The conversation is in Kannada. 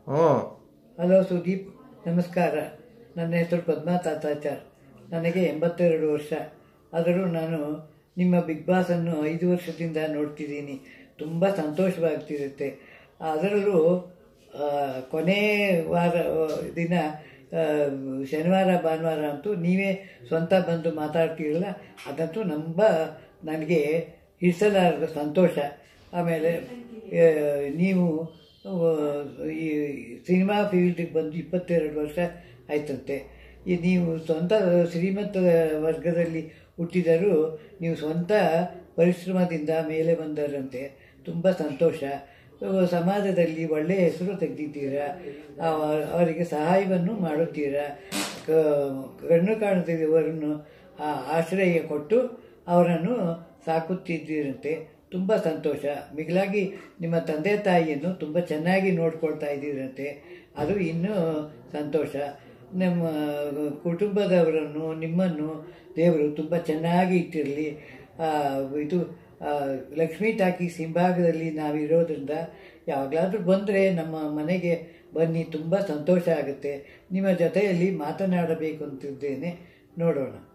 ಹ್ಞೂ ಹಲೋ ಸುದೀಪ್ ನಮಸ್ಕಾರ ನನ್ನ ಹೆಸರು ಪದ್ಮಾ ತಾತಾಚಾರ್ ನನಗೆ ಎಂಬತ್ತೆರಡು ವರ್ಷ ಆದರೂ ನಾನು ನಿಮ್ಮ ಬಿಗ್ ಬಾಸನ್ನು ಐದು ವರ್ಷದಿಂದ ನೋಡ್ತಿದ್ದೀನಿ ತುಂಬ ಸಂತೋಷವಾಗ್ತಿರುತ್ತೆ ಅದರಲ್ಲೂ ಆ, ಕೊನೆ ವಾರ ಆ, ದಿನ ಆ, ಶನಿವಾರ ಭಾನುವಾರ ಅಂತೂ ನೀವೇ ಸ್ವಂತ ಬಂದು ಮಾತಾಡ್ತೀರಲ್ಲ ಅದಂತೂ ತುಂಬ ನನಗೆ ಹಿಡಿಸಲಾರದ ಸಂತೋಷ ಆಮೇಲೆ ಆ, ನೀವು ಆ, ಈ ಸಿನಿಮಾ ಫೀಲ್ಡಿಗೆ ಬಂದು ಇಪ್ಪತ್ತೆರಡು ವರ್ಷ ಆಯ್ತಂತೆ ಈ ನೀವು ಸ್ವಂತ ಶ್ರೀಮಂತ ವರ್ಗದಲ್ಲಿ ಹುಟ್ಟಿದರೂ ನೀವು ಸ್ವಂತ ಪರಿಶ್ರಮದಿಂದ ಮೇಲೆ ಬಂದರಂತೆ ತುಂಬ ಸಂತೋಷ ಆ, ಸಮಾಜದಲ್ಲಿ ಒಳ್ಳೆಯ ಹೆಸರು ತೆಗೆದಿದ್ದೀರಾ ಅವ- ಅವರಿಗೆ ಸಹಾಯವನ್ನು ಮಾಡುತ್ತೀರಾ ಕ- ಕಣ್ಣು ಕಾಣದಿರುವವರನ್ನು ಆ ಆಶ್ರಯ ಕೊಟ್ಟು ಅವರನ್ನು ಸಾಕುತ್ತಿದ್ದೀರಂತೆ ತುಂಬ ಸಂತೋಷ ಮಿಗಿಲಾಗಿ ನಿಮ್ಮ ತಂದೆ ತಾಯಿಯನ್ನು ತುಂಬ ಚೆನ್ನಾಗಿ ನೋಡ್ಕೊಳ್ತಾ ಇದ್ದೀರಂತೆ ಅದು ಇನ್ನೂ ಸಂತೋಷ ನಮ್ಮ ಕುಟುಂಬದವರನ್ನು ನಿಮ್ಮನ್ನು ದೇವರು ತುಂಬ ಚೆನ್ನಾಗಿ ಇಟ್ಟಿರಲಿ ಇದು ಆ, ಲಕ್ಷ್ಮೀ ಟಾಕೀಸ್ ಹಿಂಭಾಗದಲ್ಲಿ ನಾವಿರೋದ್ರಿಂದ ಯಾವಾಗಲಾದ್ರೂ ಬಂದರೆ ನಮ್ಮ ಮನೆಗೆ ಬನ್ನಿ ತುಂಬ ಸಂತೋಷ ಆಗುತ್ತೆ ನಿಮ್ಮ ಜೊತೆಯಲ್ಲಿ ಮಾತನಾಡಬೇಕು ಅಂತಿದ್ದೇನೆ ನೋಡೋಣ